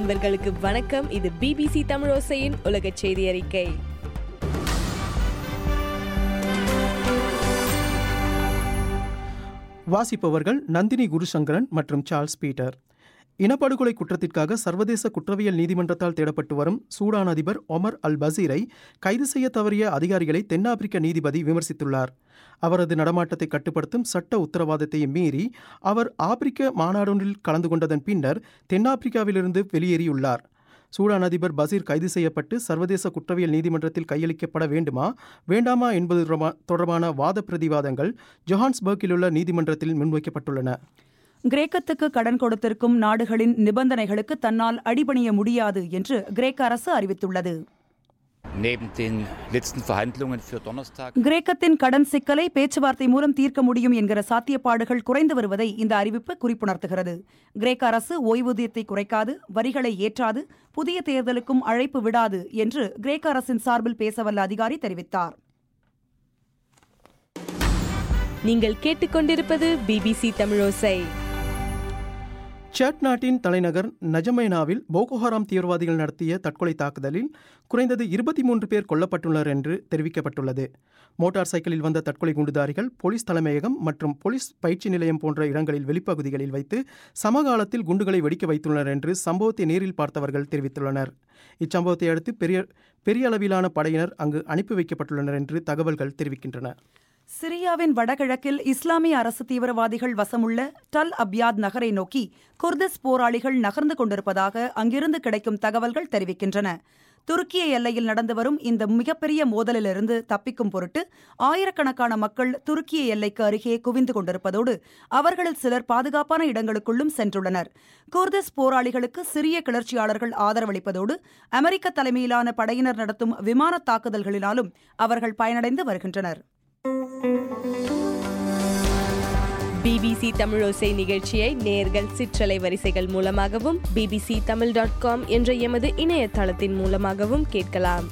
நண்பர்களுக்கு வணக்கம் இது பிபிசி தமிழோசையின் உலக செய்தி அறிக்கை வாசிப்பவர்கள் நந்தினி குருசங்கரன் மற்றும் சார்ல்ஸ் பீட்டர் இனப்படுகொலை குற்றத்திற்காக சர்வதேச குற்றவியல் நீதிமன்றத்தால் தேடப்பட்டு வரும் சூடான் அதிபர் ஒமர் அல் பசீரை கைது செய்ய தவறிய அதிகாரிகளை தென்னாப்பிரிக்க நீதிபதி விமர்சித்துள்ளார் அவரது நடமாட்டத்தை கட்டுப்படுத்தும் சட்ட உத்தரவாதத்தை மீறி அவர் ஆப்பிரிக்க மாநாடொன்றில் கலந்து கொண்டதன் பின்னர் தென்னாப்பிரிக்காவிலிருந்து வெளியேறியுள்ளார் சூடான் அதிபர் பசீர் கைது செய்யப்பட்டு சர்வதேச குற்றவியல் நீதிமன்றத்தில் கையளிக்கப்பட வேண்டுமா வேண்டாமா என்பது தொடர்பா- தொடர்பான வாத பிரதிவாதங்கள் ஜொஹான்ஸ்பர்க்கிலுள்ள நீதிமன்றத்தில் முன்வைக்கப்பட்டுள்ளன கிரேக்கத்துக்கு கடன் கொடுத்திருக்கும் நாடுகளின் நிபந்தனைகளுக்கு தன்னால் அடிபணிய முடியாது என்று கிரேக்க அரசு அறிவித்துள்ளது Neben den letzten Verhandlungen für Donnerstag கிரேக்கத்தின் கடன் சிக்கலை பேச்சுவார்த்தை மூலம் தீர்க்க முடியும் என்கிற சாத்தியப்பாடுகள் குறைந்து வருவதை இந்த அறிவிப்பு குறிப்புணர்த்துகிறது கிரேக்க அரசு ஓய்வூதியத்தை குறைக்காது வரிகளை ஏற்றாது புதிய தேர்தலுக்கும் அழைப்பு விடாது என்று கிரேக்க அரசின் சார்பில் பேசவல்ல அதிகாரி தெரிவித்தார் நீங்கள் கேட்டுக்கொண்டிருப்பது பிபிசி தமிழோசை சேட் நாட்டின் தலைநகர் நஜமைனாவில் போகோஹராம் தீவிரவாதிகள் நடத்திய தற்கொலை தாக்குதலில் குறைந்தது இருபத்தி மூன்று பேர் கொல்லப்பட்டுள்ளனர் என்று தெரிவிக்கப்பட்டுள்ளது மோட்டார் சைக்கிளில் வந்த தற்கொலை குண்டுதாரிகள் போலீஸ் தலைமையகம் மற்றும் போலீஸ் பயிற்சி நிலையம் போன்ற இடங்களில் வெளிப்பகுதிகளில் வைத்து சமகாலத்தில் குண்டுகளை வெடிக்க வைத்துள்ளனர் என்று சம்பவத்தை நேரில் பார்த்தவர்கள் தெரிவித்துள்ளனர் இச்சம்பவத்தை அடுத்து பெரிய பெரிய அளவிலான படையினர் அங்கு அனுப்பி வைக்கப்பட்டுள்ளனர் என்று தகவல்கள் தெரிவிக்கின்றன சிரியாவின் வடகிழக்கில் இஸ்லாமிய அரசு தீவிரவாதிகள் வசமுள்ள டல் அப்யாத் நகரை நோக்கி குர்திஸ் போராளிகள் நகர்ந்து கொண்டிருப்பதாக அங்கிருந்து கிடைக்கும் தகவல்கள் தெரிவிக்கின்றன துருக்கிய எல்லையில் நடந்து வரும் இந்த மிகப்பெரிய மோதலிலிருந்து தப்பிக்கும் பொருட்டு ஆயிரக்கணக்கான மக்கள் துருக்கிய எல்லைக்கு அருகே குவிந்து கொண்டிருப்பதோடு அவர்களில் சிலர் பாதுகாப்பான இடங்களுக்குள்ளும் சென்றுள்ளனர் குர்திஸ் போராளிகளுக்கு சிறிய கிளர்ச்சியாளர்கள் ஆதரவளிப்பதோடு அமெரிக்க தலைமையிலான படையினர் நடத்தும் விமான தாக்குதல்களினாலும் அவர்கள் பயனடைந்து வருகின்றனர் பிபிசி தமிழோசை நிகழ்ச்சியை நேர்கள் சிற்றலை வரிசைகள் மூலமாகவும் பிபிசி தமிழ் டாட் காம் என்ற எமது இணையதளத்தின் மூலமாகவும் கேட்கலாம்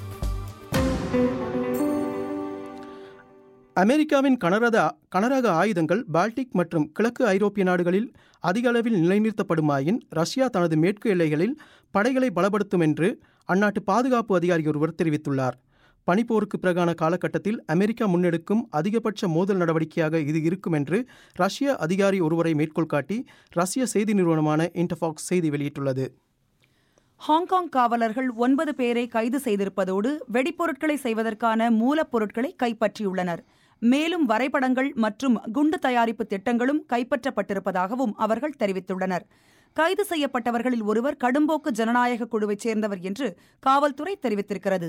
அமெரிக்காவின் கனரக கனரக ஆயுதங்கள் பால்டிக் மற்றும் கிழக்கு ஐரோப்பிய நாடுகளில் அதிக அளவில் நிலைநிறுத்தப்படுமாயின் ரஷ்யா தனது மேற்கு எல்லைகளில் படைகளை பலப்படுத்தும் என்று அந்நாட்டு பாதுகாப்பு அதிகாரி ஒருவர் தெரிவித்துள்ளார் பனிப்போருக்கு பிறகான காலகட்டத்தில் அமெரிக்கா முன்னெடுக்கும் அதிகபட்ச மோதல் நடவடிக்கையாக இது இருக்கும் என்று ரஷ்ய அதிகாரி ஒருவரை மேற்கோள் காட்டி ரஷ்ய செய்தி நிறுவனமான இன்டர்ஃபாக்ஸ் செய்தி வெளியிட்டுள்ளது ஹாங்காங் காவலர்கள் ஒன்பது பேரை கைது செய்திருப்பதோடு வெடிப்பொருட்களை செய்வதற்கான மூலப்பொருட்களை கைப்பற்றியுள்ளனர் மேலும் வரைபடங்கள் மற்றும் குண்டு தயாரிப்பு திட்டங்களும் கைப்பற்றப்பட்டிருப்பதாகவும் அவர்கள் தெரிவித்துள்ளனர் கைது செய்யப்பட்டவர்களில் ஒருவர் கடும்போக்கு ஜனநாயக குழுவைச் சேர்ந்தவர் என்று காவல்துறை தெரிவித்திருக்கிறது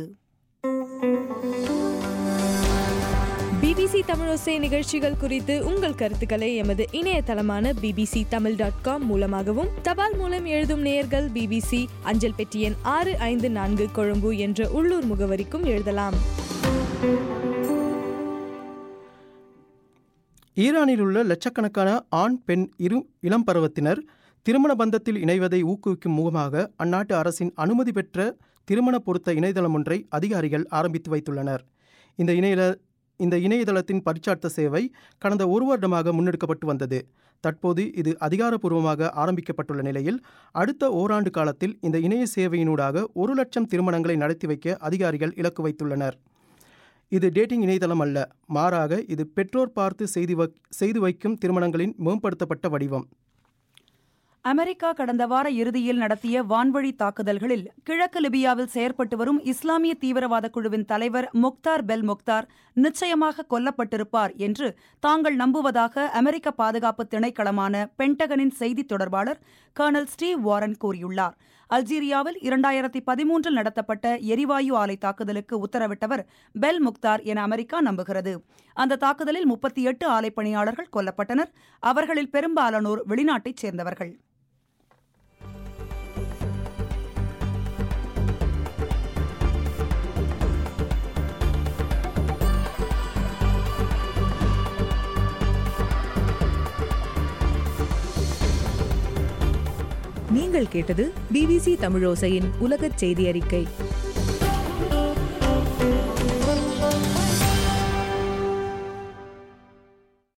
பிபிசி தமிழோசை நிகழ்ச்சிகள் குறித்து உங்கள் கருத்துக்களை எமது இணையதளமான பிபிசி தமிழ் டாட் காம் மூலமாகவும் தபால் மூலம் எழுதும் நேயர்கள் பிபிசி அஞ்சல் பெட்டி எண் ஆறு ஐந்து நான்கு கொழும்பு என்ற உள்ளூர் முகவரிக்கும் எழுதலாம் ஈரானில் உள்ள லட்சக்கணக்கான ஆண் பெண் இரு இளம் பருவத்தினர் திருமண பந்தத்தில் இணைவதை ஊக்குவிக்கும் முகமாக அந்நாட்டு அரசின் அனுமதி பெற்ற திருமண பொருத்த இணையதளம் ஒன்றை அதிகாரிகள் ஆரம்பித்து வைத்துள்ளனர் இந்த இணைய இந்த இணையதளத்தின் பரிச்சார்த்த சேவை கடந்த ஒரு வருடமாக முன்னெடுக்கப்பட்டு வந்தது தற்போது இது அதிகாரப்பூர்வமாக ஆரம்பிக்கப்பட்டுள்ள நிலையில் அடுத்த ஓராண்டு காலத்தில் இந்த இணைய சேவையினூடாக ஒரு லட்சம் திருமணங்களை நடத்தி வைக்க அதிகாரிகள் இலக்கு வைத்துள்ளனர் இது டேட்டிங் இணையதளம் அல்ல மாறாக இது பெற்றோர் பார்த்து செய்து வ செய்து வைக்கும் திருமணங்களின் மேம்படுத்தப்பட்ட வடிவம் அமெரிக்கா கடந்த வார இறுதியில் நடத்திய வான்வழி தாக்குதல்களில் கிழக்கு லிபியாவில் செயற்பட்டு வரும் இஸ்லாமிய தீவிரவாத குழுவின் தலைவர் முக்தார் பெல் முக்தார் நிச்சயமாக கொல்லப்பட்டிருப்பார் என்று தாங்கள் நம்புவதாக அமெரிக்க பாதுகாப்பு திணைக்களமான பென்டகனின் செய்தித் தொடர்பாளர் கர்னல் ஸ்டீவ் வாரன் கூறியுள்ளார் அல்ஜீரியாவில் இரண்டாயிரத்தி பதிமூன்றில் நடத்தப்பட்ட எரிவாயு ஆலை தாக்குதலுக்கு உத்தரவிட்டவர் பெல் முக்தார் என அமெரிக்கா நம்புகிறது அந்த தாக்குதலில் முப்பத்தி எட்டு ஆலை பணியாளர்கள் கொல்லப்பட்டனர் அவர்களில் பெரும்பாலானோர் வெளிநாட்டைச் சேர்ந்தவர்கள் நீங்கள் கேட்டது பிபிசி தமிழோசையின் உலகச் செய்தி அறிக்கை